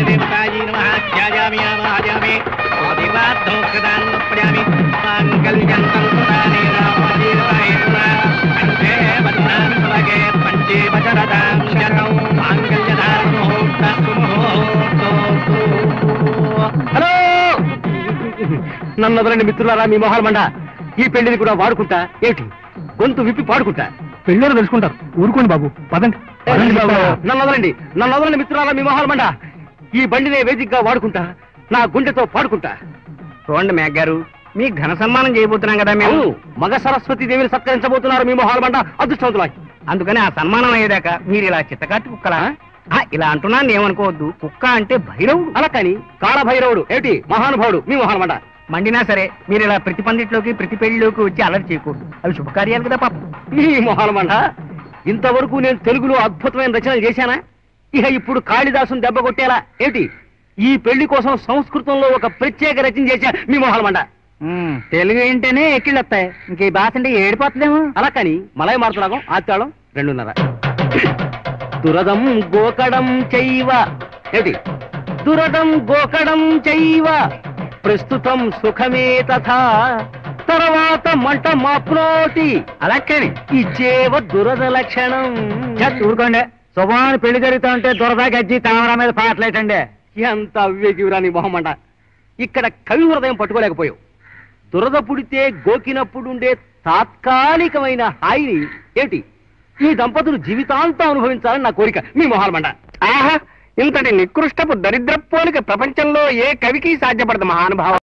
దేవతాయీ నమః ధ్యాయామి ఆవాహయామి ఆదివాద్దం కృతాన్ నప్యామి మాంగళ్యంతం కృతానేన ఆదివాహేతున పంచే వదనామి భవగే పంచే వచరదాం శరం మాంగళ్యధారణ ముహూర్త హలో నన్ను వదలండి మిత్రులారా మీ మొహాల మండ ఈ పెళ్లిని కూడా వాడుకుంటా ఏమిటి గొంతు విప్పి పాడుకుంటా పెళ్ళోరు తెలుసుకుంటారు ఊరుకోండి బాబు పదండి పదండి బాబు. నన్ను వదలండి నన్ను వదలండి మిత్రులారా మీ మొహాల మండ ఈ బండినే వేదికగా వాడుకుంటా నా గుండెతో పాడుకుంటా చూడండి మేఘ్ గారు మీ ఘన సన్మానం చేయబోతున్నాం కదా మేము అవును మగ సరస్వతి దేవిని సత్కరించబోతున్నారు మీ మొహాల మండ అదృష్టవంతులా అందుకని ఆ సన్మానం అయ్యేదాకా మీరు ఇలా చిత్తకాటి కుక్కలా ఆ, ఇలా అంటున్నాను ఏమనుకోవద్దు కుక్క అంటే భైరవుడు అలా కానీ కాళభైరవుడు ఏమిటి మహానుభావుడు మీ మొహాల మండ మండినా సరే మీరు ఇలా ప్రతి పందిట్లోకి ప్రతి పెళ్లిలోకి వచ్చి అలర్ట్ చేయకూడదు అవి శుభకార్యాలు కదా పాపం ఈ మొహాల మండ ఇంతవరకు నేను తెలుగులో అద్భుతమైన రచనలు చేశానా ఇక ఇప్పుడు కాళిదాసుని దెబ్బ కొట్టేలా ఏమిటి ఈ పెళ్లి కోసం సంస్కృతంలో ఒక ప్రత్యేక రచన చేశా మీ మొహాల మండ తెలుగు ఏంటనే ఎక్కిళ్ళొస్తాయి ఇంక ఈ భాష అంటే ఏడిపోతుందేమో అలా కానీ మలయ మారుతున్నాగం ఆత్యాళం రెండున్నర దురదం గోకడం చైవ ఏమిటి దురదం గోకడం చైవ ప్రస్తుతం సుఖమే తథా తర్వాత మంట మాప్నోటి అలాగే ఇచ్చేవ దురద లక్షణం ఊరుకోండి శుభాన్ని పెళ్లి జరుగుతా ఉంటే దురదా గజ్జి తామరా మీద పాటలేటండి ఎంత అవివేకివురాని మొహమంట ఇక్కడ కవి హృదయం పట్టుకోలేకపోయావు దురద పుడితే గోకినప్పుడు ఉండే తాత్కాలికమైన హాయిని ఏమిటి ఈ దంపతులు జీవితాంతం అనుభవించాలని నా కోరిక మీ మొహాల మండ ఆహా ఇంతటి నికృష్టపు దరిద్ర పోలిక ప్రపంచంలో ఏ కవికి సాధ్యపడదు మహానుభావ